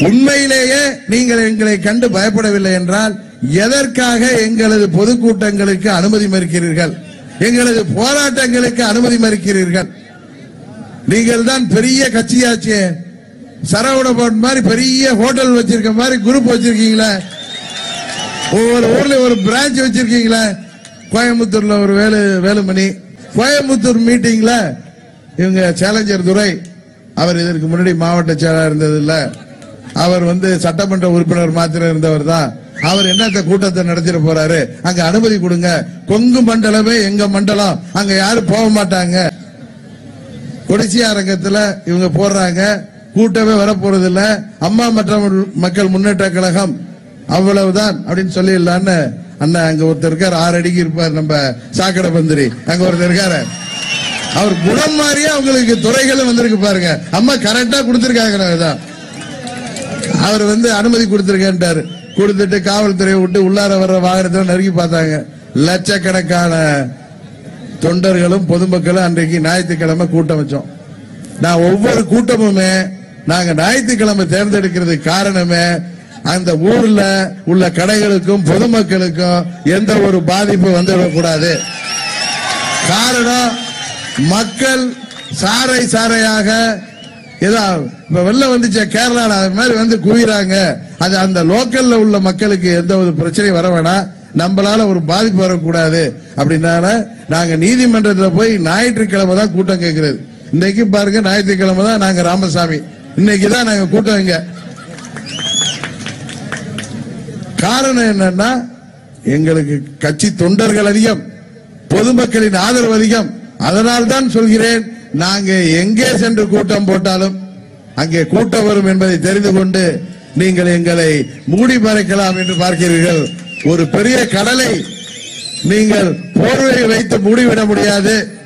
உண்மையிலேயே நீங்கள் எங்களை கண்டு பயப்படவில்லை என்றால் எதற்காக எங்களது பொதுக்கூட்டங்களுக்கு அனுமதி மறுக்கிறீர்கள் எங்களது போராட்டங்களுக்கு அனுமதி மறுக்கிறீர்கள் நீங்கள் தான் பெரிய கட்சியாச்சு சரவண பவன் மாதிரி பெரிய ஹோட்டல் வச்சிருக்க மாதிரி குரூப் வச்சிருக்கீங்களே ஒவ்வொரு ஊர்ல ஒரு பிரான்ச் வச்சிருக்கீங்களே கோயம்புத்தூர்ல ஒரு வேலு வேலுமணி கோயம்புத்தூர் மீட்டிங்ல இவங்க சேலஞ்சர் துரை அவர் இதற்கு முன்னாடி மாவட்ட செயலாளர் இருந்தது இல்ல அவர் வந்து சட்டமன்ற உறுப்பினர் மாத்திரம் இருந்தவர் தான் அவர் என்னத்த கூட்டத்தை நடத்திட போறாரு அங்க அனுமதி கொடுங்க கொங்கு மண்டலமே எங்க மண்டலம் அங்க யாரும் போக மாட்டாங்க கொடிசியா அரங்கத்துல இவங்க போடுறாங்க கூட்டமே வரப்போறது இல்ல அம்மா மற்ற மக்கள் முன்னேற்ற கழகம் அவ்வளவுதான் அப்படின்னு சொல்லிடலான்னு அண்ணா அங்க ஒருத்தர் இருக்காரு ஆறு அடிக்கு இருப்பார் நம்ம சாக்கடை பந்திரி அங்க ஒருத்தர் இருக்காரு அவர் குணம் மாதிரியே அவங்களுக்கு துறைகளும் வந்திருக்கு பாருங்க அம்மா கரெக்டா கொடுத்திருக்காங்க இதான். அவர் வந்து அனுமதி கொடுத்திருக்கேன்ட்டாரு கொடுத்துட்டு காவல்துறையை விட்டு உள்ளார வர்ற வாகனத்தை நெருங்கி பார்த்தாங்க லட்சக்கணக்கான தொண்டர்களும் பொதுமக்களும் அன்றைக்கு ஞாயிற்றுக்கிழமை கூட்டம் வச்சோம் நான் ஒவ்வொரு கூட்டமுமே நாங்க ஞாயிற்றுக்கிழமை தேர்ந்தெடுக்கிறதுக்கு காரணமே அந்த ஊர்ல உள்ள கடைகளுக்கும் பொதுமக்களுக்கும் எந்த ஒரு பாதிப்பு வந்துவிடக்கூடாது காரணம் மக்கள் சாறை சாறையாக ஏதோ இப்ப வெள்ளம் வந்துச்சு கேரளால அது மாதிரி வந்து குவிறாங்க அது அந்த லோக்கல்ல உள்ள மக்களுக்கு எந்த ஒரு பிரச்சனையும் வர வேணாம் நம்மளால ஒரு பாதிப்பு வரக்கூடாது அப்படின்னால நாங்க நீதிமன்றத்துல போய் ஞாயிற்றுக்கிழமை தான் கூட்டம் கேட்கிறது இன்னைக்கு பாருங்க ஞாயிற்றுக்கிழமை தான் நாங்க ராமசாமி இன்னைக்கு தான் நாங்க கூட்டம் இங்க காரணம் என்னன்னா எங்களுக்கு கட்சி தொண்டர்கள் அதிகம் பொதுமக்களின் ஆதரவு அதிகம் அதனால் தான் சொல்கிறேன் நாங்க எங்கே சென்று கூட்டம் போட்டாலும் அங்கே கூட்டம் வரும் என்பதை தெரிந்து கொண்டு நீங்கள் எங்களை மூடி மறைக்கலாம் என்று பார்க்கிறீர்கள் ஒரு பெரிய கடலை நீங்கள் போர்வையை வைத்து மூடிவிட முடியாது